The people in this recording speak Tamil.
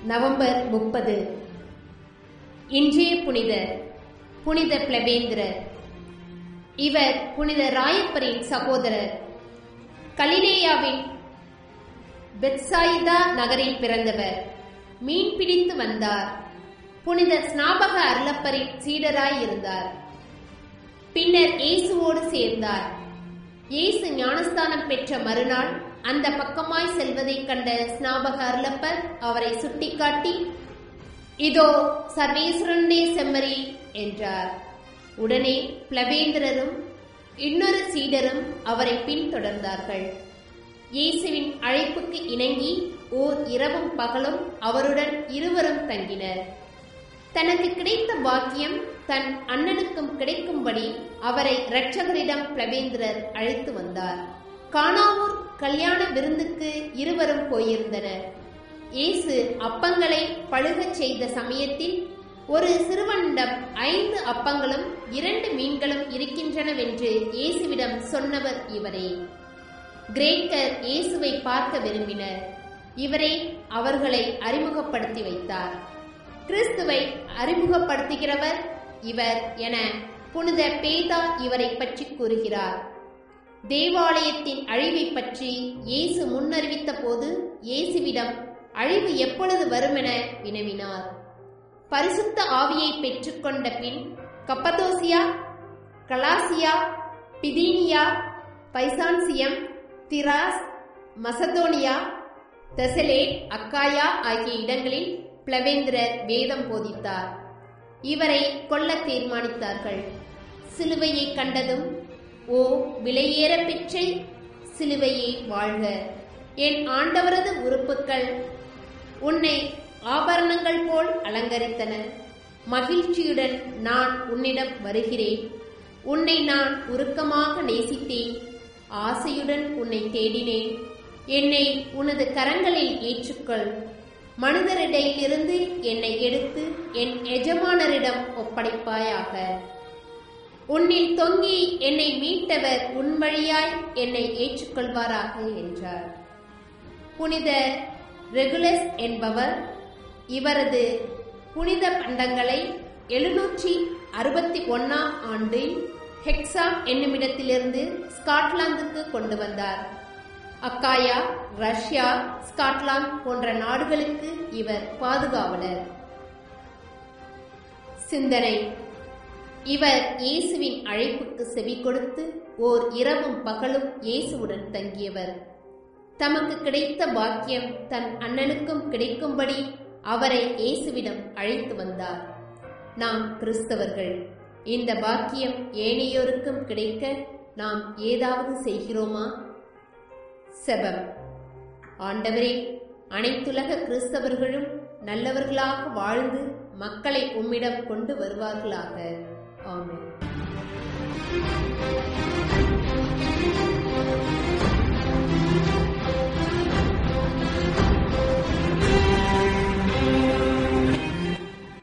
நவம்பர் முப்பது இன்றைய புனிதர் புனித பிளவேந்திரர் இவர் புனித ராயப்பரின் சகோதரர் கலிலேயாவின் பெத்சாயிதா நகரில் பிறந்தவர் மீன் பிடித்து வந்தார் புனித ஸ்நாபக அருளப்பரின் சீடராய் இருந்தார் பின்னர் இயேசுவோடு சேர்ந்தார் இயேசு ஞானஸ்தானம் பெற்ற மறுநாள் அந்த பக்கமாய் செல்வதைக் கண்ட ஸ்நாபக அருளப்பர் அவரை சுட்டிக்காட்டி இதோ சர்வேஸ்வரனே செம்மறி என்றார் உடனே பிளவேந்திரரும் இன்னொரு சீடரும் அவரை பின்தொடர்ந்தார்கள் இயேசுவின் அழைப்புக்கு இணங்கி ஓர் இரவும் பகலும் அவருடன் இருவரும் தங்கினர் தனக்கு கிடைத்த பாக்கியம் தன் அண்ணனுக்கும் கிடைக்கும்படி அவரை இரட்சகரிடம் பிளவேந்திரர் அழைத்து வந்தார் காணாவூர் கல்யாண விருந்துக்கு இருவரும் போயிருந்தனர் இயேசு அப்பங்களை பழுகச் செய்த சமயத்தில் ஒரு சிறுவனிடம் ஐந்து அப்பங்களும் இரண்டு மீன்களும் இருக்கின்றனவென்று இயேசுவிடம் சொன்னவர் இவரே கிரேக்கர் இயேசுவை பார்க்க விரும்பினர் இவரே அவர்களை அறிமுகப்படுத்தி வைத்தார் கிறிஸ்துவை அறிமுகப்படுத்துகிறவர் இவர் என புனித பேதா இவரை பற்றி கூறுகிறார் தேவாலயத்தின் அழிவை பற்றி இயேசு முன்னறிவித்த போது இயேசுவிடம் அழிவு எப்பொழுது வருமென வினவினார் பரிசுத்த ஆவியை பெற்றுக்கொண்ட பின் கப்பதோசியா கலாசியா பிதீனியா பைசான்சியம் திராஸ் மசதோனியா தெசலேட் அக்காயா ஆகிய இடங்களில் பிளவேந்திரர் வேதம் போதித்தார் இவரை கொல்ல தீர்மானித்தார்கள் சிலுவையை கண்டதும் ஓ விலையேற பெற்றை சிலுவையே வாழ்க என் ஆண்டவரது உறுப்புக்கள் உன்னை ஆபரணங்கள் போல் அலங்கரித்தன மகிழ்ச்சியுடன் நான் உன்னிடம் வருகிறேன் உன்னை நான் உருக்கமாக நேசித்தேன் ஆசையுடன் உன்னை தேடினேன் என்னை உனது கரங்களில் ஏற்றுக்கொள் மனிதரிடையிலிருந்து என்னை எடுத்து என் எஜமானரிடம் ஒப்படைப்பாயாக உன்னில் தொங்கி என்னை மீட்டவர் உன் வழியாய் என்னை ஏற்றுக்கொள்வாராக என்றார் புனித ரெகுலஸ் என்பவர் இவரது புனித பண்டங்களை எழுநூற்றி அறுபத்தி ஒன்னாம் ஆண்டில் ஹெக்ஸாம் என்னுமிடத்திலிருந்து ஸ்காட்லாந்துக்கு கொண்டு வந்தார் அக்காயா ரஷ்யா ஸ்காட்லாந்து போன்ற நாடுகளுக்கு இவர் பாதுகாவலர் சிந்தனை இவர் இயேசுவின் அழைப்புக்கு செவி கொடுத்து ஓர் இரவும் பகலும் இயேசுவுடன் தங்கியவர் தமக்கு கிடைத்த பாக்கியம் தன் அண்ணனுக்கும் கிடைக்கும்படி அவரை இயேசுவிடம் அழைத்து வந்தார் நாம் கிறிஸ்தவர்கள் இந்த பாக்கியம் ஏனையோருக்கும் கிடைக்க நாம் ஏதாவது செய்கிறோமா செபம் ஆண்டவரே அனைத்துலக கிறிஸ்தவர்களும் நல்லவர்களாக வாழ்ந்து மக்களை உம்மிடம் கொண்டு வருவார்களாக ஆமென்